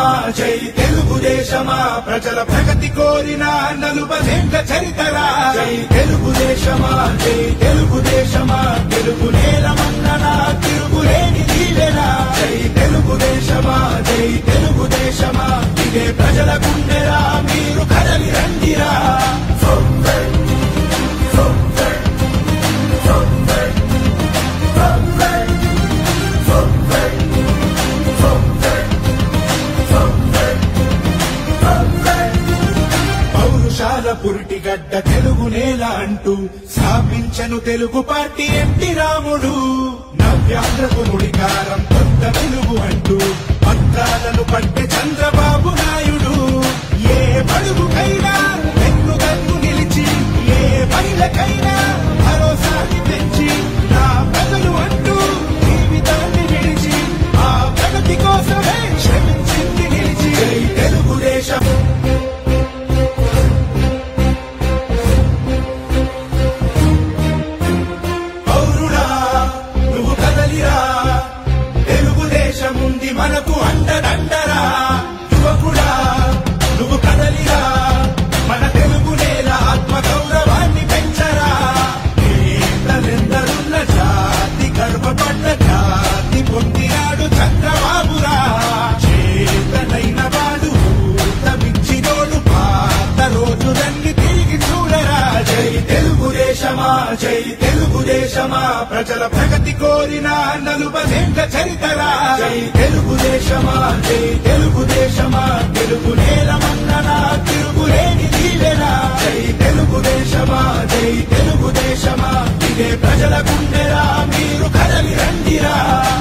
దేశమా జై తెలుగుదేశమా ప్రజల ప్రగతి కోరిన నలుపదేండ్ల చరితరా జై తెలుగుదేశమా జై తెలుగుదేశమా తెలుగు నేలమన్ననా తిరుగులేని దీవెనా జై తెలుగుదేశమా జై తెలుగుదేశమా ఇదే ప్రజల గుండెరా మీరు కదలి రండిరా పౌరుషాల పురిటిగడ్డ తెలుగు నేల అంటూ స్థాపించను తెలుగు పార్టీ ఎంటి రాముడు నవ్యాంధ్రకు నుడికారం కొత్త వెలుగు అంటూ పత్రాలను పట్టే చంద్రబాబు నాయుడు ఏ బడుగుకైనా వెన్నుదన్ను నిలిచి ఏ మహిళకైనా భరోసాని పెంచి నా ప్రజలు అంటూ జీవితాన్ని విడిచి ఆ ప్రగతి కోసమే శ్రమించింది నిలిచి జై తెలుగుదేశం పౌరుడా నువ్వు కదలిరా తెలుగుదేశం ఉంది మనకు అండదండరా యువకుడా నువ్వు కదలిరా మన తెలుగు నేల ఆత్మ గౌరవాన్ని పెంచరా నేతలెందరున్న జాతి గర్వపడ్డ జాతి పొందినాడు చంద్రబాబురా చేతనైన వాడు ఊతమిచ్చినోడు పాత రోజులన్నీ తిరిగి చూడరా జై తెలుగుదేశమా జై తెలుగుదేశమా ప్రజల ప్రగతి కోరిన నలుపదేండ్ల చరితరా జై తెలుగుదేశమా జై తెలుగుదేశమా తెలుగు నేలమన్ననా తిరుగులేని దీవెనా జై తెలుగుదేశమా జై తెలుగుదేశమా ఇదే ప్రజల గుండెరా మీరు కదలి రండిరా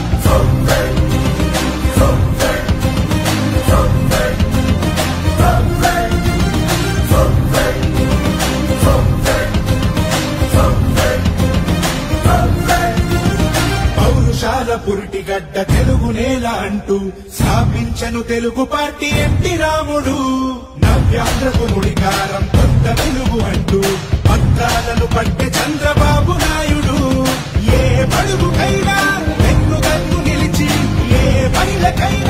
పౌరుషాల పురిటిగడ్డ తెలుగు నేల అంటూ స్థాపించను తెలుగు పార్టీ ఎంటి రాముడు నవ్యాంధ్రకు నుడికారం కొత్త వెలుగు అంటూ పత్రాలను పట్టే చంద్రబాబు నాయుడు ఏ బడుగుకైనా వెన్నుదన్ను నిలిచి ఏ మహిళకైనా